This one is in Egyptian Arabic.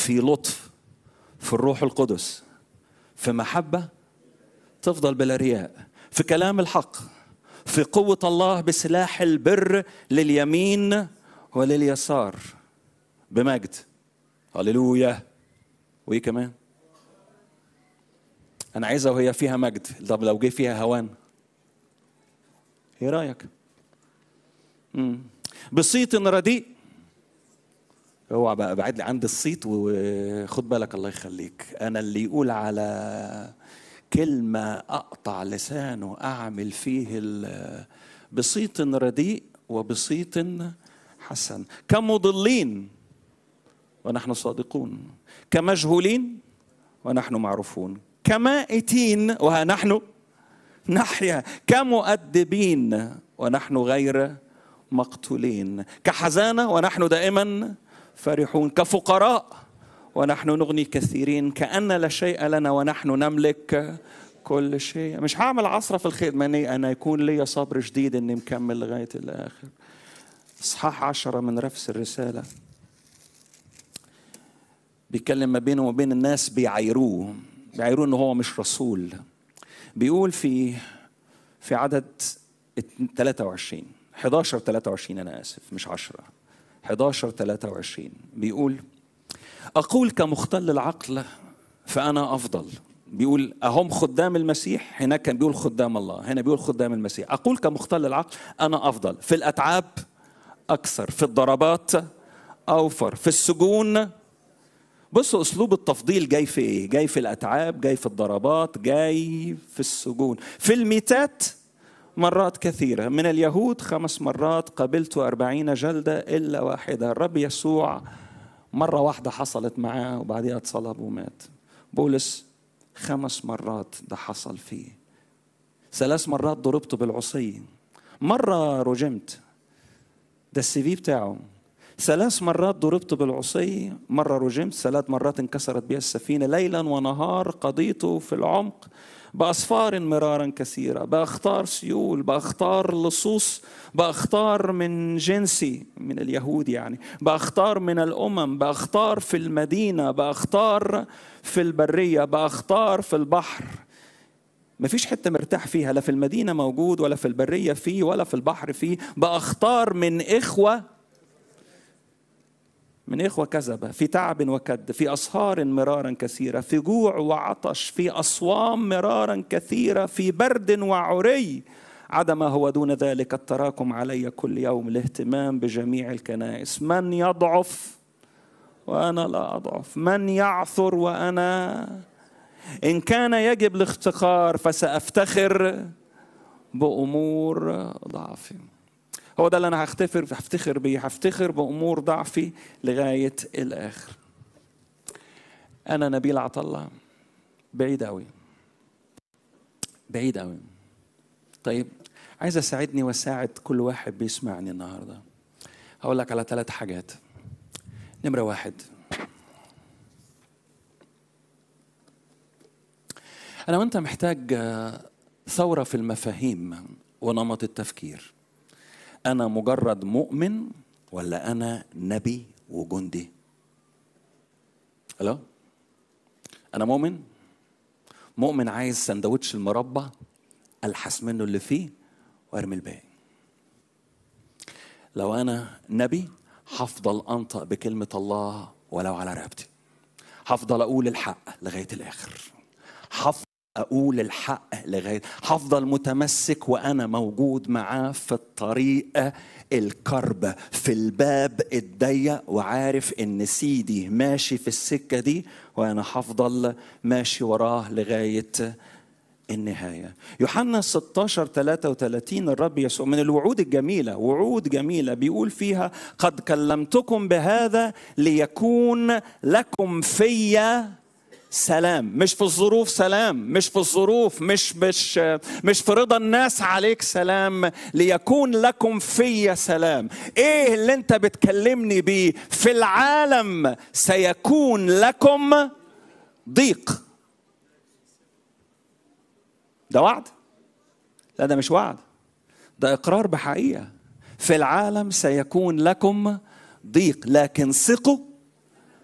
في لطف في الروح القدس في محبة تفضل بلا رياء في كلام الحق في قوة الله بسلاح البر لليمين ولليسار بمجد هللويا وايه كمان انا عايزها وهي فيها مجد طب لو جه فيها هوان ايه رايك مم. بصيت رديء اوعى بقى بعد لي عند الصيت وخد بالك الله يخليك انا اللي يقول على كلمة أقطع لسانه أعمل فيه ال- بصيت رديء وبصيت حسن كمضلين ونحن صادقون كمجهولين ونحن معروفون كمائتين وها نحن نحيا كمؤدبين ونحن غير مقتولين كحزانة ونحن دائما فرحون كفقراء ونحن نغني كثيرين كأن لا شيء لنا ونحن نملك كل شيء مش هعمل عصرة في الخدمة إني أنا يكون لي صبر شديد إني مكمل لغاية الآخر إصحاح عشرة من نفس الرسالة بيتكلم ما بينه وبين الناس بيعايروه بيعايروه إنه هو مش رسول بيقول في في عدد 23 11 23 أنا آسف مش 10 11 23 بيقول أقول كمختل العقل فأنا أفضل بيقول أهم خدام المسيح هناك كان بيقول خدام الله هنا بيقول خدام المسيح أقول كمختل العقل أنا أفضل في الأتعاب أكثر في الضربات أوفر في السجون بصوا أسلوب التفضيل جاي في إيه جاي في الأتعاب جاي في الضربات جاي في السجون في الميتات مرات كثيرة من اليهود خمس مرات قبلت أربعين جلدة إلا واحدة الرب يسوع مرة واحدة حصلت معاه وبعدها اتصلب ومات بولس خمس مرات ده حصل فيه ثلاث مرات ضربت بالعصي مرة رجمت ده السي في بتاعه ثلاث مرات ضربت بالعصي مرة رجمت ثلاث مرات انكسرت بها السفينة ليلا ونهار قضيته في العمق بأسفار مرارا كثيرة بأختار سيول بأختار لصوص بأختار من جنسي من اليهود يعني بأختار من الأمم بأختار في المدينة بأختار في البرية بأختار في البحر ما فيش حتة مرتاح فيها لا في المدينة موجود ولا في البرية فيه ولا في البحر فيه بأختار من إخوة من إخوة كذبة في تعب وكد في أسهار مرارا كثيرة في جوع وعطش في أصوام مرارا كثيرة في برد وعري عدم هو دون ذلك التراكم علي كل يوم الاهتمام بجميع الكنائس من يضعف وأنا لا أضعف من يعثر وأنا إن كان يجب الافتخار فسأفتخر بأمور ضعفي هو ده اللي انا هفتخر هفتخر بيه هفتخر بامور ضعفي لغايه الاخر انا نبيل عطله بعيد قوي بعيد قوي طيب عايز اساعدني واساعد كل واحد بيسمعني النهارده هقول لك على ثلاث حاجات نمره واحد انا وانت محتاج ثوره في المفاهيم ونمط التفكير أنا مجرد مؤمن ولا أنا نبي وجندي؟ ألو؟ أنا مؤمن؟ مؤمن عايز سندوتش المربى ألحس منه اللي فيه وأرمي الباقي. لو أنا نبي هفضل أنطق بكلمة الله ولو على رقبتي. هفضل أقول الحق لغاية الآخر. هفضل اقول الحق لغايه هفضل متمسك وانا موجود معاه في الطريق الكرب في الباب الضيق وعارف ان سيدي ماشي في السكه دي وانا هفضل ماشي وراه لغايه النهاية يوحنا 16 33 الرب يسوع من الوعود الجميلة وعود جميلة بيقول فيها قد كلمتكم بهذا ليكون لكم فيا سلام مش في الظروف سلام مش في الظروف مش مش مش في رضا الناس عليك سلام ليكون لكم في سلام ايه اللي انت بتكلمني بيه في العالم سيكون لكم ضيق ده وعد لا ده مش وعد ده اقرار بحقيقه في العالم سيكون لكم ضيق لكن ثقوا